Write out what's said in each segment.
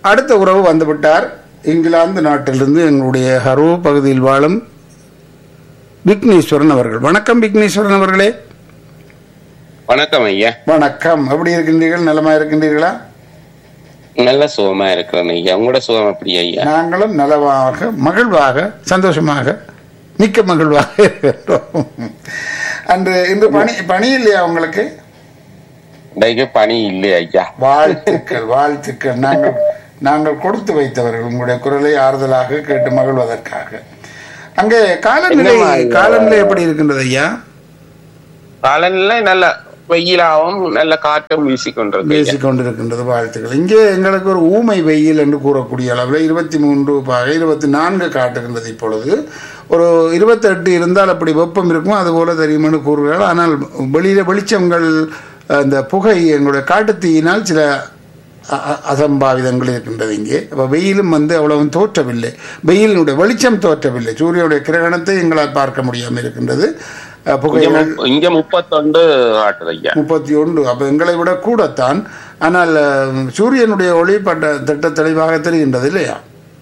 அடுத்த உறவு வந்துவிட்டார் இங்கிலாந்து நாட்டிலிருந்து எங்களுடைய ஹரோ பகுதியில் வாழும் விக்னேஸ்வரன் அவர்கள் வணக்கம் விக்னேஸ்வரன் அவர்களே வணக்கம் ஐயா வணக்கம் எப்படி இருக்கின்றீர்கள் நலமா இருக்கின்றீர்களா நல்ல சுகமா இருக்கிறேன் ஐயா உங்களோட சுகம் எப்படி ஐயா நாங்களும் நலமாக மகிழ்வாக சந்தோஷமாக மிக்க மகிழ்வாக இருக்கின்றோம் அன்று இன்று பணி பணி இல்லையா உங்களுக்கு இன்றைக்கு பணி இல்லை ஐயா வாழ்த்துக்கள் வாழ்த்துக்கள் நாங்கள் நாங்கள் கொடுத்து வைத்தவர்கள் உங்களுடைய குரலை ஆறுதலாக கேட்டு மகிழ்வதற்காக அங்கே காலநிலை என்னம்மா ஐயா? காலநிலை எப்படி இருக்கின்றது ஐயா காலநிலை நல்ல வெயிலாகவும் நல்ல காற்றும் வீசிக்கொண்டிருக்கு ஐயா. பேசிக் கொண்டிருக்கின்றது வாழ்த்துக்கள் இங்கே எங்களுக்கு ஒரு ஊமை வெயில் என்று கூறக்கூடிய அளவில் இருபத்தி மூன்று பாக இருபத்தி நான்கு காட்டுகின்றது இப்பொழுது ஒரு இருபத்தெட்டு இருந்தால் அப்படி வெப்பம் இருக்கும் அது போல தெரியுமென்னு கூறுகிறார்கள் ஆனால் வெளியில வெளிச்சங்கள் அந்த புகை எங்களுடைய காட்டுத்தீயினால் சில அ- அ- அசம்பாவிதங்கள் இருக்கின்றது இங்கே அப்போ வெயிலும் வந்து அவ்வளவும் தோற்றவில்லை வெயிலினுடைய வெளிச்சம் தோற்றவில்லை சூரியனுடைய கிரகணத்தை எங்களால் பார்க்க முடியாமல் இருக்கின்றது அஹ், இங்க புகைகள் முப்ப- இங்க முப்பத்தொண்டு ஆட்டுது ஐயா முப்பத்தி ஒன்று அப்போ எங்களை விட கூடத்தான் ஆனால் அஹ், சூரியனுடைய ஒளி பட்ட திட்ட தெளிவாக தெரிகின்றது இல்லையா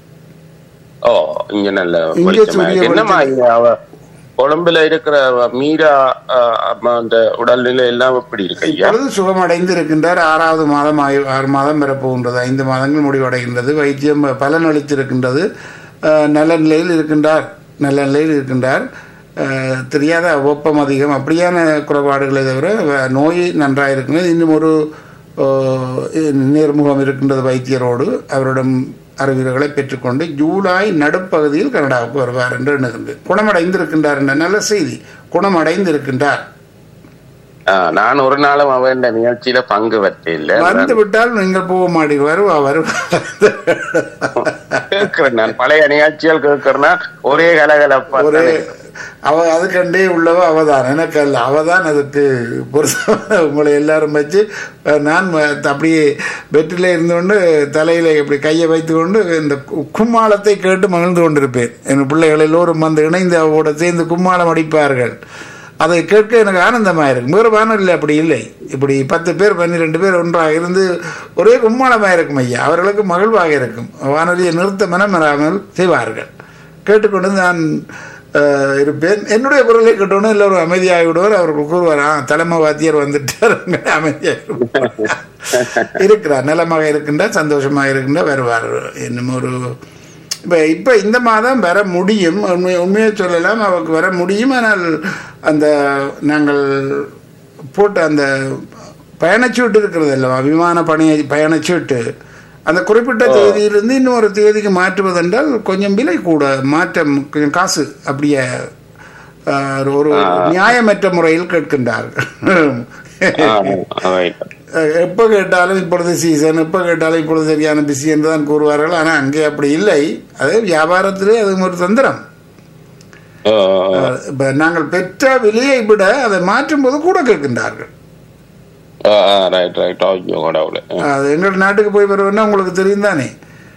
ஓ இங்க நல்ல இங்க வெளிச்சமா சூரிய இருக்கு. என்னம்மா ஐயா அவ கொழும்புல இருக்கிற மீரா அஹ், அம்மா அந்த உடல்நிலை எல்லாம் எப்படி இருக்கு ஐயா இப்பொழுது சுகமடைந்து இருக்கின்றார் ஆறாவது மாதம் ஆயு- ஆறு மாதம் பெறப்போகின்றது ஐந்து மாதங்கள் முடிவடைகின்றது வைத்தியம் பலன் அளித்திருக்கின்றது அஹ், நல்ல நிலையில் இருக்கின்றார் நல்ல நிலையில் இருக்கின்றார் அஹ், தெரியாத வெப்பம் அதிகம் அப்படியான குறைபாடுகளை தவிர வ- நோய் நன்றாக இருக்கின்றது இன்னும் ஒரு அஹ், நேர்முகம் இருக்கின்றது வைத்தியரோடு அவரிடம் அறிவுரைகளை பெற்றுக்கொண்டு ஜூலை நடுப்பகுதியில் கனடாவுக்கு வருவார் என்று எண்ணுகின்றது குணமடைந்திருக்கின்றார் என்ற நல்ல செய்தி குணமடைந்திருக்கின்றார் ஆஹ், நான் ஒரு நாளும் அவன் இந்த நிகழ்ச்சியில பங்கு பெற்றேன் இல்ல வந்து விட்டால் நீங்கள் போக மாட்டீங்க வருவா வருவா கேட்கிறேன் நான் பழைய நிகழ்ச்சிகள் கேட்கிறேன்னா ஒரே கலகலப்பா ஒரு தானே. அவ அதுக்கண்டே உள்ளவ அவதான் எனக்கு அல்ல அவதான் அதுக்கு பொருத்த உங்களை எல்லாரும் வச்சு அஹ், நான் வ- அப்படியே பெட்டில இருந்து கொண்டு தலையில இப்படி கையை வைத்து கொண்டு இந்த கு- கும்மாளத்தை கேட்டு மகிழ்ந்து கொண்டிருப்பேன் என் பிள்ளைகள் எல்லோரும் வந்து இணைந்து அவரோட சேர்ந்து கும்மாளம் அடிப்பார்கள் அதை கேட்க எனக்கு ஆனந்தமாக இருக்கும் வேறு வானொலியில் அப்படி இல்லை இப்படி பத்து பேர் பன்னிரெண்டு பேர் ஒன்றாக இருந்து ஒரே கும்மாளமாக இருக்கும் ஐயா அவர்களுக்கு மகிழ்வாக இருக்கும் வானொலியை நிறுத்த மனம் வராமல் செய்வார்கள் கேட்டுக்கொண்டு நான் அஹ், இருப்பேன் என்னுடைய குரலை கேட்டோன்னு எல்லோரும் அமைதியாகி விடுவார் அவர்கள் கூறுவார் ஆ தலைமை வாத்தியார் வந்துட்டார் அமைதியாக இருக்கிறார் நலமாக இருக்கின்றார் சந்தோஷமாக இருக்கின்றார் வருவார் இன்னும் ஒரு இப்போ இப்போ இந்த மாதம் வர முடியும் உண்மை உண்மையை சொல்லலாம் அவருக்கு வர முடியும் ஆனால் அந்த நாங்கள் போட்ட அந்த பயணச்சீட்டு இருக்கிறது அல்லவா விமான பணி பயணச்சீட்டு அந்த குறிப்பிட்ட தேதியிலிருந்து இன்னொரு தேதிக்கு மாற்றுவதென்றால் கொஞ்சம் விலை கூட மாற்றம் கொஞ்சம் காசு அப்படியே ஆஹ், ஒரு நியாயமற்ற முறையில் கேட்கின்றார்கள் ஆஹ், right. அஹ் எப்போ கேட்டாலும் இப்பொழுது சீசன் எப்போ கேட்டாலும் இப்பொழுது சரியான பிஸி என்று தான் கூறுவார்கள் ஆனால் அங்கே அப்படி இல்லை அது வியாபாரத்திலே அது ஒரு தந்திரம் ஆஹ், அஹ் இப்ப நாங்கள் பெற்ற விலையை விட அதை மாற்றும் போது கூட கேட்கின்றார்கள் ஆஹ், ஆஹ், right, right. ஐயோ, கடவுளே. அது எங்கள் நாட்டுக்கு போய் வருவேன்னா உங்களுக்கு தெரியும் தானே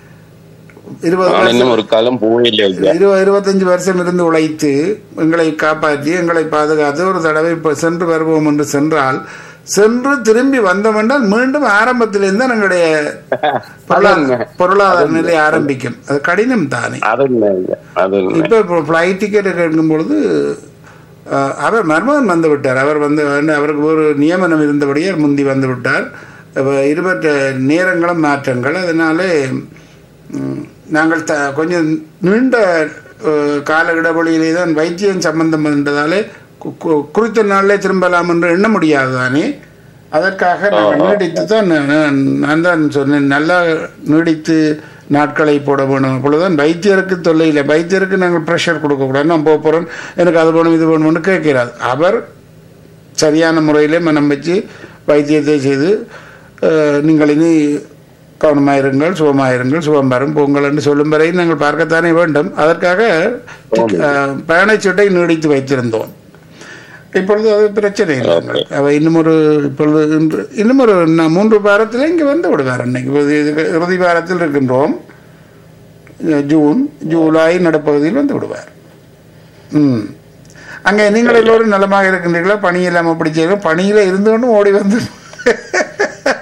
இருபது நான் வருஷம் இன்னும் ஒரு காலம் போயில்லை ஐயா இருபது இருபத்தஞ்சு வருஷம் இருந்து உழைத்து எங்களை காப்பாற்றி எங்களை பாதுகாத்து ஒரு தடவை இப்போ சென்று வருவோம் என்று சென்றால் சென்று திரும்பி வந்தோம் என்றால் மீண்டும் ஆரம்பத்திலிருந்து தான் எங்களுடைய பொருளா- உண்மை. பொருளாதார நிலை ஆரம்பிக்கும் அது கடினம் தானே அது உண்மை ஐயா அது உண்மை இப்போ இப்போ ஃப்ளைட் டிக்கெட் கேட்கும் பொழுது அஹ், அவர் மர்மகன் வந்து விட்டார் அவர் வந்து வந்து அவருக்கு ஒரு நியமனம் இருந்தபடியே முந்தி வந்து விட்டார் அப்ப இருபத்த நேரங்களும் மாற்றங்கள் அதனாலே ம், நாங்கள் த கொஞ்சம் நீண்ட அஹ், கால இடைவெளியிலே தான் வைத்தியம் சம்பந்தம் என்றதாலே கு- கு- குறித்த நாளிலே திரும்பலாம் என்று எண்ண முடியாது தானே அதற்காக நாங்கள் நீடித்து தான் நான் நான் தான் சொன்னேன் நல்லா நீடித்து நாட்களை போட வேணும் அப்பொழுதுதான் வைத்தியருக்கு தொல்லை இல்லை வைத்தியருக்கு நாங்கள் ப்ரெஷர் கொடுக்கக்கூடாது நான் போக போகிறோம் எனக்கு அது வேணும் இது வேணும்னு கேட்கிறார் அவர் சரியான முறையிலே மனம் வச்சு வைத்தியத்தை செய்து அஹ், நீங்கள் இனி கவனமாயிருங்கள் சுகமாயிருங்கள் சுகம் வரும் பொங்கல் என்று சொல்லும் வரை நாங்கள் பார்க்கத்தானே வேண்டும் அதற்காக அஹ், பயணச்சீட்டை நீடித்து வைத்திருந்தோம் இப்பொழுது அது பிரச்சனை இல்லை அவ இன்னும் ஒரு இப்பொழுது இன்று இன்னும் ஒரு ந- மூன்று வாரத்தில் இங்கே வந்து விடுவார் அன்னைக்கு இப்போது இது இறுதி வாரத்தில் இருக்கின்றோம் அஹ் ஜூன் ஜூலை நடுப்பகுதியில் வந்து விடுவார் ம் அங்கே நீங்கள் எல்லோரும் நலமாக இருக்கின்றீர்களா பணி இல்லாமல் அப்படி செய்யணும் பணியில் இருந்து கொண்டும் ஓடி வந்து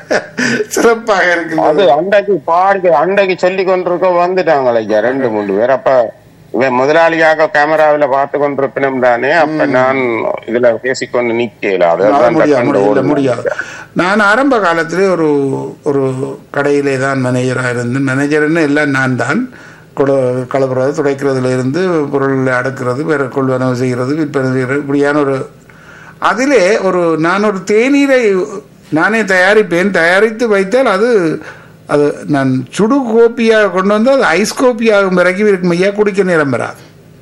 சிறப்பாக அது இருக்கின்றது அண்டைக்கு பாடி அண்டைக்கு சொல்லி கொண்டிருக்க வந்துட்டாங்க ஐயா ரெண்டு மூணு பேர் அப்ப இவன் முதலாளியாக கேமராவில பார்த்து கொண்டிருப்பினும் தானே அப்ப நான் இதுல பேசிக்கொண்டு நிக்கல அது அதான் முடியாது டக்குன்னு முடியல ஓடுனேன். முடியாது நான் ஆரம்ப காலத்திலே ஒரு ஒரு கடையிலே தான் மேனேஜராக இருந்தேன் மேனேஜர்னு எல்லாம் நான் தான் கொடு கலப்புறது துடைக்கிறதுல இருந்து பொருள் அடக்கிறது வேற கொள்வனவு செய்கிறது விற்பனை செய்கிறது இப்படியான ஒரு அதிலே ஒரு நான் ஒரு தேநீரை நானே தயாரிப்பேன் தயாரித்து வைத்தால் அது அது நான் சுடு கோப்பியாக கொண்டு வந்து அது ஐஸ் கோப்பியாகும் வரைக்கும் இருக்கும் ஐயா குடிக்க நேரம் வராது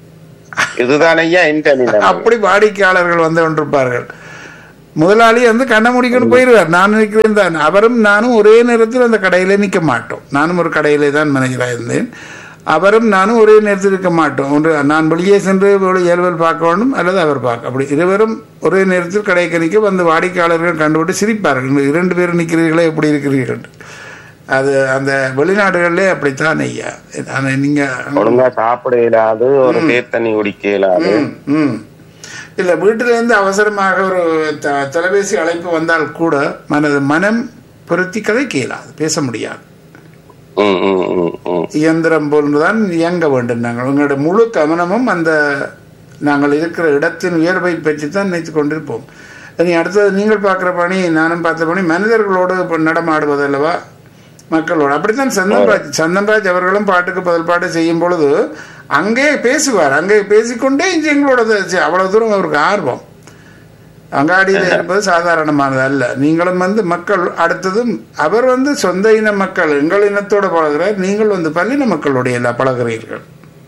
இதுதான் ஐயா இந்த நிலைமை அப்படி வாடிக்கையாளர்கள் வந்து கொண்டிருப்பார்கள் முதலாளி வந்து கண்ணை முடிக்கணும் போயிடுவார் நான் நிற்கிறேன் தான் அவரும் நானும் ஒரே நேரத்தில் அந்த கடையில நிற்க மாட்டோம் நானும் ஒரு கடையிலே தான் மேனேஜராக இருந்தேன் அவரும் நானும் ஒரே நேரத்தில் இருக்க மாட்டோம் ஒன்று நான் வெளியே சென்று வெளி- ஏழுவல் பார்க்க வேண்டும் அல்லது அவர் பார்க்க அப்படி இருவரும் ஒரே நேரத்தில் கடைக்கு நிற்க வந்து வாடிக்கையாளர்கள் கண்டுபிட்டு சிரிப்பார்கள் இந்த இரண்டு பேரும் நிற்கிறீர்களே எப்படி இருக்கிறீர்கள் அது அந்த வெளிநாடுகளிலே அப்படித்தான் ஐயா ஆனால் நீங்கள் ஒழுங்கா சாப்பிட இயலாது ஒரு தேர் தண்ணி குடிக்க இயலாது ம், ம் இல்லை வீட்டிலேருந்து அவசரமாக ஒரு த- தொலைபேசி அழைப்பு வந்தால் கூட மனது மனம் பொருத்தி கதைக்க இயலாது பேச முடியாது ம், ம், ம், ம். இயந்திரம் போன்றுதான் இயங்க வேண்டும் நாங்கள் உங்களோட முழு கவனமும் அந்த நாங்கள் இருக்கிற இடத்தின் உயர்வை பற்றி தான் நினைத்து கொண்டிருப்போம் இனி அடுத்தது நீங்கள் பார்க்குற பணி நானும் பார்த்த பணி மனிதர்களோடு இப்போ நடமாடுவது அல்லவா மக்களோடு அப்படித்தான் சந்தன்ராஜ் சந்தன்ராஜ் அவர்களும் பாட்டுக்கு பதில் பாட்டு செய்யும் பொழுது அங்கே பேசுவார் அங்கே பேசிக்கொண்டே இங்கே எங்களோட த- அவ்வளவு தூரம் அவருக்கு ஆர்வம் அங்காடியில் இருப்பது சாதாரணமானது அல்ல நீங்களும் வந்து மக்கள் அடுத்ததும் அவர் வந்து சொந்த இன மக்கள் எங்கள் இனத்தோட பழகுறார் நீங்கள் வந்து பல்லின மக்களுடைய எல்லாம் பழகுறீர்கள்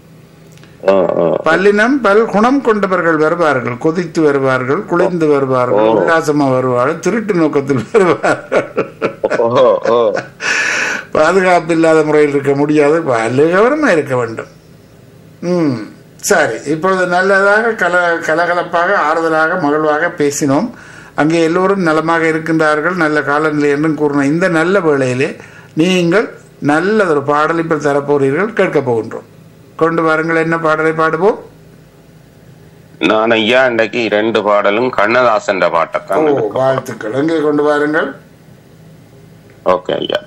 ஆ, ஆ. பல்லினம் பல் குணம் கொண்டவர்கள் வருவார்கள் கொதித்து வருவார்கள் குளிர்ந்து வருவார்கள் உல்லாசமா வருவார்கள் திருட்டு நோக்கத்தில் வருவார்கள் ஓ ஓ பாதுகாப்பு இல்லாத முறையில் இருக்க முடியாது கவனமா இருக்க வேண்டும் ம் சரி இப்பொழுது நல்லதாக கல கலகலப்பாக ஆறுதலாக மகிழ்வாக பேசினோம் அங்கே எல்லோரும் நலமாக இருக்கின்றார்கள் நல்ல காலநிலை என்றும் கூறின இந்த நல்ல வேளையிலே நீங்கள் நல்லதொரு பாடல் இப்போ தரப்போறீர்கள் கேட்கப் போகின்றோம் கொண்டு வாருங்கள் என்ன பாடலை பாடுவோம் நான் ஐயா இன்றைக்கு ரெண்டு பாடலும் கண்ணதாசன் ஓ பாட்டைத்தான் வாழ்த்துக்கள் எங்கே கொண்டு வாருங்கள் ஓகே ஐயா